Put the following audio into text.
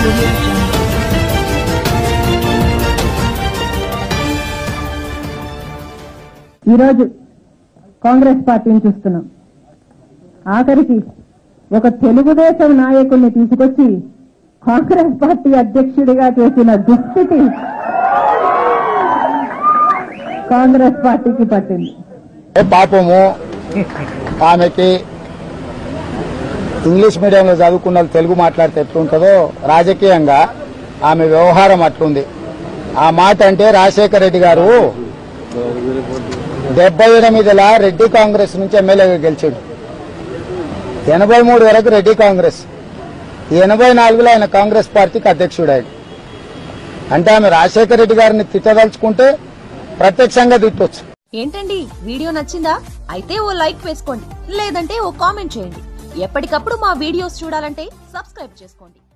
audio jungle. ఈరోజు కాంగ్రెస్ పార్టీని చూస్తున్నాం ఆఖరికి ఒక తెలుగుదేశం నాయకుడిని తీసుకొచ్చి కాంగ్రెస్ పార్టీ అధ్యక్షుడిగా చేసిన దుస్థితి కాంగ్రెస్ పార్టీకి పట్టింది ఏ పాపము ఆమెకి ఇంగ్లీష్ మీడియంలో చదువుకున్న వాళ్ళు తెలుగు మాట్లాడితే ఎట్లుంటుందో రాజకీయంగా ఆమె వ్యవహారం అట్లుంది ఆ మాట అంటే రాజశేఖర రెడ్డి గారు డెబ్బై ఎనిమిదిలా రెడ్డి కాంగ్రెస్ నుంచి ఎమ్మెల్యేగా గెలిచాడు ఎనభై మూడు వరకు రెడ్డి కాంగ్రెస్ ఎనభై నాలుగులో ఆయన కాంగ్రెస్ పార్టీకి అధ్యక్షుడాడు అంటే ఆమె రాజశేఖర రెడ్డి గారిని తిట్టదలుచుకుంటే ప్రత్యక్షంగా తిట్టొచ్చు ఏంటండి వీడియో నచ్చిందా అయితే ఓ లైక్ వేసుకోండి లేదంటే ఓ కామెంట్ చేయండి ఎప్పటికప్పుడు మా వీడియోస్ చూడాలంటే సబ్స్క్రైబ్ చేసుకోండి